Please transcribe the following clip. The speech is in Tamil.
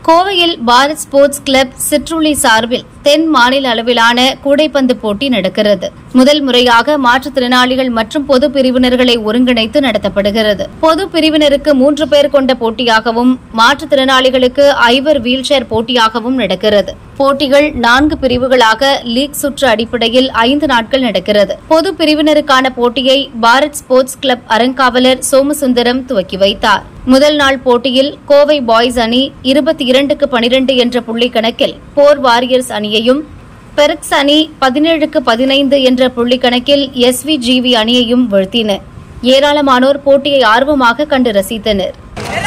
கோவையில் பாரத் ஸ்போர்ட்ஸ் கிளப் சிற்றுளி சார்பில் தென் மாநில அளவிலான கூடைப்பந்து போட்டி நடக்கிறது முதல் முறையாக மாற்றுத்திறனாளிகள் மற்றும் பொது பிரிவினர்களை ஒருங்கிணைத்து நடத்தப்படுகிறது பொது பிரிவினருக்கு மூன்று பேர் கொண்ட போட்டியாகவும் மாற்றுத்திறனாளிகளுக்கு ஐவர் வீல்சேர் போட்டியாகவும் நடக்கிறது போட்டிகள் நான்கு பிரிவுகளாக லீக் சுற்று அடிப்படையில் ஐந்து நாட்கள் நடக்கிறது பொது பிரிவினருக்கான போட்டியை பாரத் ஸ்போர்ட்ஸ் கிளப் அறங்காவலர் சோமசுந்தரம் துவக்கி வைத்தார் முதல் நாள் போட்டியில் கோவை பாய்ஸ் அணி இருபத்தி இரண்டுக்கு பனிரெண்டு என்ற புள்ளி கணக்கில் போர் வாரியர்ஸ் அணியையும் பெருக்ஸ் அணி பதினேழுக்கு பதினைந்து என்ற புள்ளி கணக்கில் எஸ்விஜிவி அணியையும் வீழ்த்தின ஏராளமானோர் போட்டியை ஆர்வமாக கண்டு ரசித்தனர்